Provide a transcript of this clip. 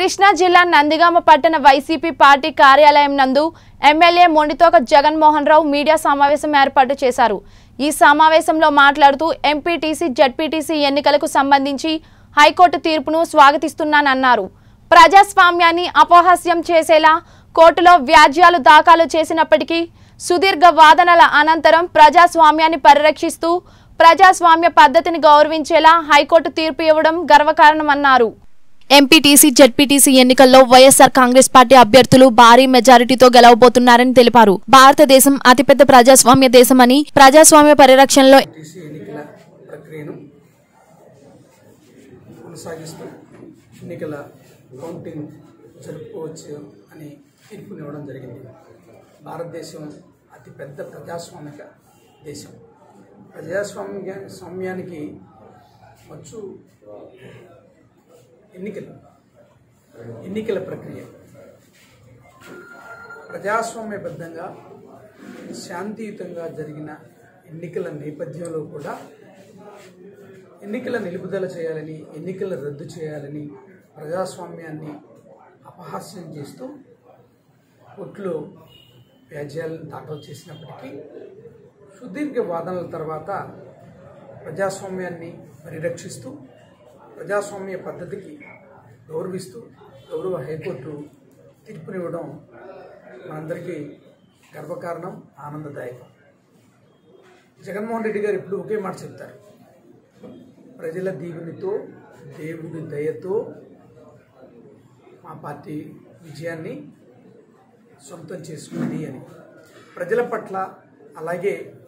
కృష్ణా జిల్లా నందిగామ పట్టణ YCP party కార్యాలయం నందు ఎమ్మెల్యే మొండితోక జగన్మోహన్ రావు మీడియా సమావేశం ఏర్పాటు చేశారు ఈ సమావేశంలో మాట్లాడుతూ ఎంపీటీసీ జడ్పీటీసీ ఎన్నికలకు సంబంధించి హైకోర్టు తీర్పును స్వాగతిస్తున్నానన్నారు ప్రజాస్వామ్యాన్ని అపహాస్యం చేసేలా కోర్టులో వ్యాజ్యాలు దాఖలు చేసినప్పటికీ సుదీర్ఘ వాదనల అనంతరం ప్రజాస్వామ్యాన్ని పరిరక్షిస్తూ ప్రజాస్వామ్య పద్ధతిని గౌరవించేలా హైకోర్టు తీర్పు ఇవ్వడం గర్వకారణమన్నారు ఎంపీటీసీ జడ్పీటీసీ ఎన్నికల్లో వైఎస్ఆర్ కాంగ్రెస్ పార్టీ అభ్యర్థులు భారీ మెజారిటీతో గెలవబోతున్నారని తెలిపారు భారతదేశం అతిపెద్ద ప్రజాస్వామ్య దేశమని ప్రజాస్వామ్య పరిరక్షణలో టీసీ ఎన్నికల ప్రక్రియను కొనసాగిస్తూ ఎన్నికల కౌంటింగ్ జరుపుకోవచ్చు అని తీర్పునివ్వడం జరిగింది భారతదేశం అతిపెద్ద ప్రజాస్వామిక దేశం ప్రజాస్వామ్య స్వామ్యానికి వచ్చు ఎన్నికలు ఎన్నికల ప్రక్రియ ప్రజాస్వామ్యబద్ధంగా శాంతియుతంగా జరిగిన ఎన్నికల నేపథ్యంలో కూడా ఎన్నికల నిలుపుదల చేయాలని ఎన్నికల రద్దు చేయాలని ప్రజాస్వామ్యాన్ని అపహాస్యం చేస్తూ కోర్టులో వ్యాజ్యాలను దాఖలు చేసినప్పటికీ సుదీర్ఘ వాదనల తర్వాత ప్రజాస్వామ్యాన్ని పరిరక్షిస్తూ ప్రజాస్వామ్య పద్ధతికి గౌరవిస్తూ గౌరవ హైకోర్టు తీర్పునివ్వడం మనందరికీ గర్వకారణం ఆనందదాయకం జగన్మోహన్ రెడ్డి గారు ఇప్పుడు ఒకే మాట చెప్తారు ప్రజల దీవునితో దేవుడి దయతో మా పార్టీ విజయాన్ని సొంతం చేసుకుంది అని ప్రజల పట్ల అలాగే